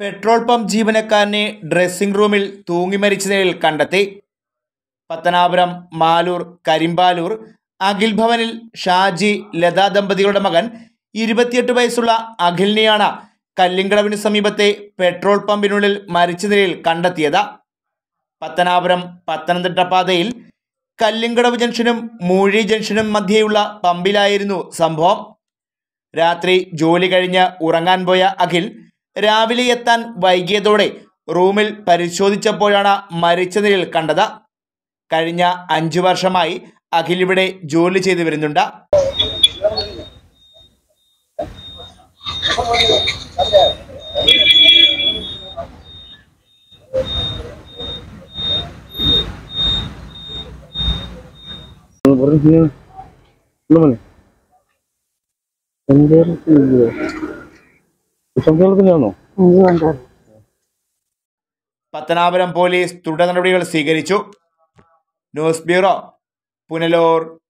petrol pump ജീവനക്കാരനെ dressing റൂമിൽ തൂങ്ങി മരിച്ച നിലയിൽ കണ്ടെത്തി പത്തനാപുരം മാലൂർ കരിമ്പാലൂർ അഖിൽ ഭവനിൽ ഷാജി ലതാ ദമ്പതികളുടെ മകൻ ഇരുപത്തിയെട്ട് വയസ്സുള്ള അഖിലിനെയാണ് കല്ലിങ്കടവിന് സമീപത്തെ പെട്രോൾ പമ്പിനുള്ളിൽ മരിച്ച നിലയിൽ കണ്ടെത്തിയത് പത്തനാപുരം പത്തനംതിട്ട പാതയിൽ കല്ലിങ്കടവ് ജംഗ്ഷനും മൂഴി ജംഗ്ഷനും മധ്യേയുള്ള പമ്പിലായിരുന്നു സംഭവം രാത്രി ജോലി കഴിഞ്ഞ് ഉറങ്ങാൻ പോയ അഖിൽ രാവിലെ എത്താൻ വൈകിയതോടെ റൂമിൽ പരിശോധിച്ചപ്പോഴാണ് മരിച്ച നിലയിൽ കണ്ടത് കഴിഞ്ഞ അഞ്ചു വർഷമായി അഖിൽ ഇവിടെ ജോലി ചെയ്തു വരുന്നുണ്ട് സംസ്ഥാനത്തിനാണോ പത്തനാപുരം പോലീസ് തുടർ നടപടികൾ സ്വീകരിച്ചു ന്യൂസ് ബ്യൂറോ പുനലൂർ